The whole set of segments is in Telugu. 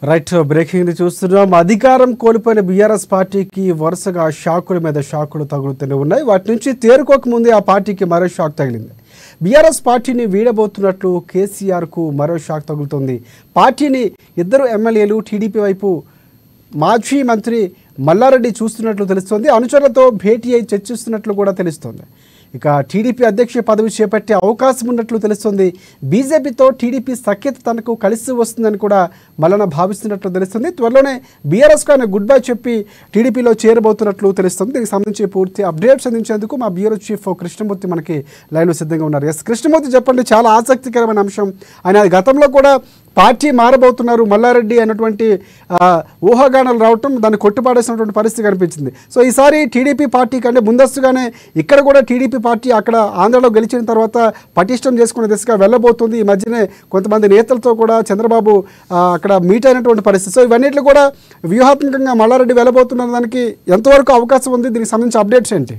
రైట్ బ్రేకింగ్ చూస్తున్నాం అధికారం కోల్పోయిన బీఆర్ఎస్ పార్టీకి వరుసగా షాకుల మీద షాకులు తగులుతూనే ఉన్నాయి వాటి నుంచి తేరుకోక ముందే ఆ పార్టీకి మరో షాక్ తగిలింది బీఆర్ఎస్ పార్టీని వీడబోతున్నట్లు కేసీఆర్కు మరో షాక్ తగులుతుంది పార్టీని ఇద్దరు ఎమ్మెల్యేలు టీడీపీ వైపు మాజీ మంత్రి మల్లారెడ్డి చూస్తున్నట్లు తెలుస్తోంది అనుచరులతో భేటీ అయి చర్చిస్తున్నట్లు కూడా తెలుస్తోంది ఇక టీడీపీ అధ్యక్ష పదవి చేపట్టే అవకాశం ఉన్నట్లు తెలుస్తుంది బీజేపీతో టీడీపీ సఖ్యత తనకు కలిసి వస్తుందని కూడా మల్లన భావిస్తున్నట్లు తెలుస్తుంది త్వరలోనే బీఆర్ఎస్కు ఆయన గుడ్ బై చెప్పి టీడీపీలో చేరబోతున్నట్లు తెలుస్తుంది దీనికి సంబంధించి పూర్తి అప్డేట్స్ అందించేందుకు మా బ్యూరో చీఫ్ కృష్ణమూర్తి మనకి లైవ్లో సిద్ధంగా ఉన్నారు ఎస్ కృష్ణమూర్తి చెప్పండి చాలా ఆసక్తికరమైన అంశం ఆయన గతంలో కూడా పార్టీ మారబోతున్నారు మల్లారెడ్డి అన్నటువంటి ఆ, ఊహాగానాలు రావటం దాన్ని కొట్టుపాడేసినటువంటి పరిస్థితి కనిపించింది సో ఈసారి టీడీపీ పార్టీ కంటే ముందస్తుగానే ఇక్కడ కూడా టీడీపీ పార్టీ అక్కడ ఆంధ్రలో గెలిచిన తర్వాత పటిష్టం చేసుకునే దిశగా వెళ్ళబోతుంది ఈ మధ్యనే కొంతమంది నేతలతో కూడా చంద్రబాబు ఆ, అక్కడ మీట్ అయినటువంటి పరిస్థితి సో ఇవన్నిట్లు కూడా వ్యూహాత్మకంగా మల్లారెడ్డి వెళ్ళబోతున్న దానికి ఎంతవరకు అవకాశం ఉంది దీనికి సంబంధించి అప్డేట్స్ ఏంటి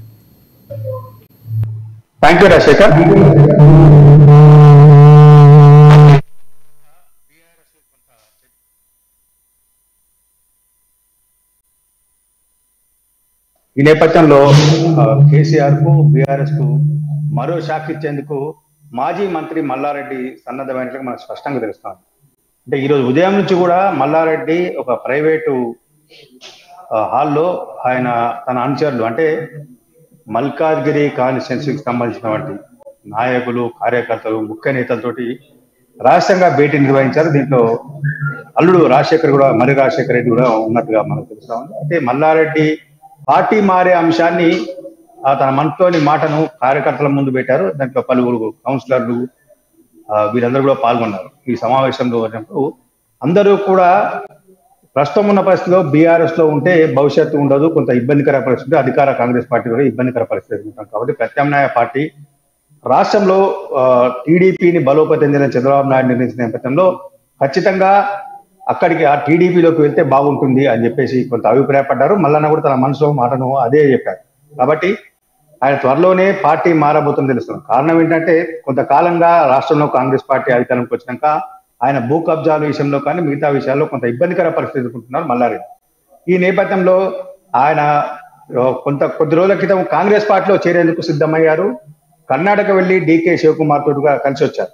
థ్యాంక్ యూ రాజశేఖర్ ఈ నేపథ్యంలో కేసీఆర్ కు బీఆర్ఎస్ కు మరో షాక్ ఇచ్చేందుకు మాజీ మంత్రి మల్లారెడ్డి సన్నద్ధమైనట్లు మనకు స్పష్టంగా తెలుస్తాం అంటే ఈరోజు ఉదయం నుంచి కూడా మల్లారెడ్డి ఒక ప్రైవేటు ఆ, హాల్లో ఆయన తన అనుచరులు అంటే మల్కాజ్గిరి కాన్స్టిట్యున్సీకి సంబంధించినటువంటి నాయకులు కార్యకర్తలు ముఖ్య నేతలతోటి రహస్యంగా భేటీ నిర్వహించారు దీంట్లో అల్లుడు రాజశేఖర్ కూడా మరి రాజశేఖర్ రెడ్డి కూడా ఉన్నట్టుగా మనకు తెలుస్తా ఉంది అయితే మల్లారెడ్డి పార్టీ మారే అంశాన్ని ఆ తన మనసులోని మాటను కార్యకర్తల ముందు పెట్టారు దాంట్లో పలువురు కౌన్సిలర్లు ఆ, వీరందరూ కూడా పాల్గొన్నారు ఈ సమావేశంలో వచ్చినప్పుడు అందరూ కూడా ప్రస్తుతం ఉన్న పరిస్థితిలో బీఆర్ఎస్ లో ఉంటే భవిష్యత్తు ఉండదు కొంత ఇబ్బందికర పరిస్థితి అధికార కాంగ్రెస్ పార్టీ కూడా ఇబ్బందికర పరిస్థితి ఎదుర్కొంటాం కాబట్టి ప్రత్యామ్నాయ పార్టీ రాష్ట్రంలో టీడీపీని బలోపేతం చేయడం చంద్రబాబు నాయుడు నిర్ణయించిన నేపథ్యంలో ఖచ్చితంగా అక్కడికి ఆ టీడీపీలోకి వెళ్తే బాగుంటుంది అని చెప్పేసి కొంత అభిప్రాయపడ్డారు మల్లన్న కూడా తన మనసులో మాటను అదే చెప్పారు కాబట్టి ఆయన త్వరలోనే పార్టీ మారబోతుందని తెలుస్తుంది కారణం ఏంటంటే కొంతకాలంగా రాష్ట్రంలో కాంగ్రెస్ పార్టీ అధికారంకి వచ్చినాక ఆయన భూ కబ్జాల విషయంలో కానీ మిగతా విషయాల్లో కొంత ఇబ్బందికర పరిస్థితి ఎదుర్కొంటున్నారు మల్లారెడ్డి ఈ నేపథ్యంలో ఆయన ఆ, కొంత కొద్ది రోజుల క్రితం కాంగ్రెస్ పార్టీలో చేరేందుకు సిద్ధమయ్యారు కర్ణాటక వెళ్లి డీకే శివకుమార్ తోటి కూడా కలిసి వచ్చారు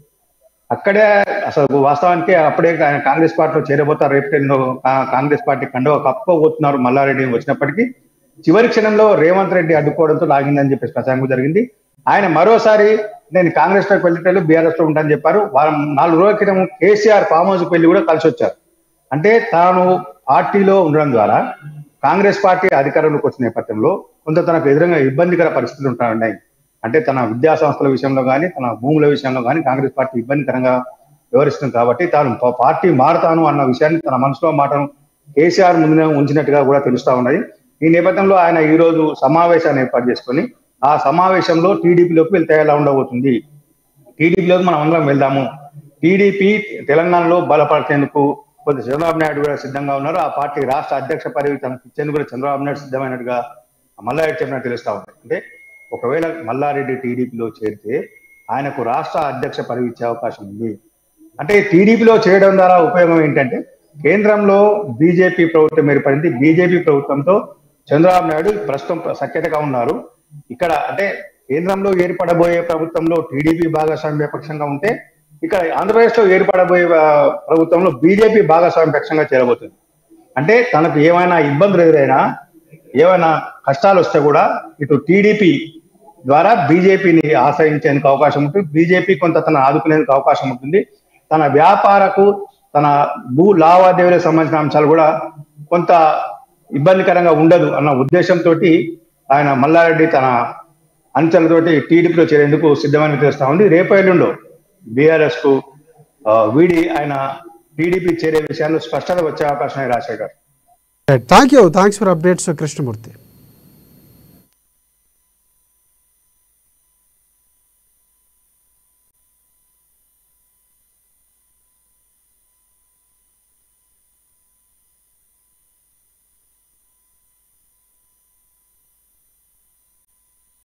అక్కడే అసలు వాస్తవానికి అప్పుడే ఆయన కాంగ్రెస్ పార్టీలో చేరబోతారు రేపు ఎన్నో కా- కాంగ్రెస్ పార్టీ కండవ కప్పుకోబోతున్నారు మల్లారెడ్డి వచ్చినప్పటికీ చివరి క్షణంలో రేవంత్ రెడ్డి అడ్డుకోవడంతో లాగిందని చెప్పేసి ప్రచారం జరిగింది ఆయన మరోసారి నేను కాంగ్రెస్ లోకి వెళ్ళేటప్పుడు బీఆర్ఎస్ లో ఉంటానని చెప్పారు వారం నాలుగు రోజుల క్రితం కేసీఆర్ ఫామ్ హౌస్ వెళ్ళి కూడా కలిసి వచ్చారు అంటే తాను పార్టీలో ఉండడం ద్వారా కాంగ్రెస్ పార్టీ అధికారంలోకి వచ్చిన నేపథ్యంలో కొంత తనకు ఎదురుగా ఇబ్బందికర పరిస్థితులు ఉంటున్నాయి అంటే తన విద్యా సంస్థల విషయంలో కానీ తన భూముల విషయంలో కానీ కాంగ్రెస్ పార్టీ ఇబ్బందికరంగా వ్యవహరిస్తుంది కాబట్టి తాను పా- పార్టీ మారుతాను అన్న విషయాన్ని తన మనసులో మాటను కేసీఆర్ ముందునే ఉంచినట్టుగా కూడా తెలుస్తా ఉన్నది ఈ నేపథ్యంలో ఆయన ఈ రోజు సమావేశాన్ని ఏర్పాటు చేసుకొని ఆ సమావేశంలో టీడీపీలోకి వెళ్తే ఎలా ఉండబోతుంది టీడీపీలోకి మనం అందరం వెళ్దాము టీడీపీ తెలంగాణలో బలపరిచేందుకు కొంత చంద్రబాబు నాయుడు కూడా సిద్ధంగా ఉన్నారు ఆ పార్టీ రాష్ట్ర అధ్యక్ష పదవి తనకు ఇచ్చేందుకు కూడా చంద్రబాబు నాయుడు సిద్ధమైనట్టుగా మల్లారెడ్డి చెప్పినట్టు తెలుస్తా ఉంది అంటే ఒకవేళ మల్లారెడ్డి టీడీపీలో చేరితే ఆయనకు రాష్ట్ర అధ్యక్ష పదవి ఇచ్చే అవకాశం ఉంది అంటే టీడీపీలో చేయడం ద్వారా ఉపయోగం ఏంటంటే కేంద్రంలో బీజేపీ ప్రభుత్వం ఏర్పడింది బీజేపీ ప్రభుత్వంతో చంద్రబాబు నాయుడు ప్రస్తుతం సఖ్యతగా ఉన్నారు ఇక్కడ అంటే కేంద్రంలో ఏర్పడబోయే ప్రభుత్వంలో టీడీపీ భాగస్వామ్య పక్షంగా ఉంటే ఇక్కడ ఆంధ్రప్రదేశ్ లో ఏర్పడబోయే ఆ, ప్రభుత్వంలో బీజేపీ భాగస్వామ్య పక్షంగా చేరబోతుంది అంటే తనకు ఏమైనా ఇబ్బందులు ఎదురైనా ఏమైనా కష్టాలు వస్తే కూడా ఇటు టీడీపీ ద్వారా బీజేపీని ఆశ్రయించేందుకు అవకాశం ఉంటుంది బీజేపీ కొంత తన ఆదుకునేందుకు అవకాశం ఉంటుంది తన వ్యాపారకు తన భూ లావాదేవీలకు సంబంధించిన అంశాలు కూడా కొంత ఇబ్బందికరంగా ఉండదు అన్న ఉద్దేశంతో ఆయన మల్లారెడ్డి తన అంచెలతోటి టీడీపీలో చేరేందుకు సిద్ధమైన తెలుస్తా ఉంది రేపు ఎల్లుండో బీఆర్ఎస్ కు ఆ, వీడి ఆయన టీడీపీ చేరే విషయాల్లో స్పష్టత వచ్చే అవకాశం Rajasekhar thank you thanks for updates Krishnamurthy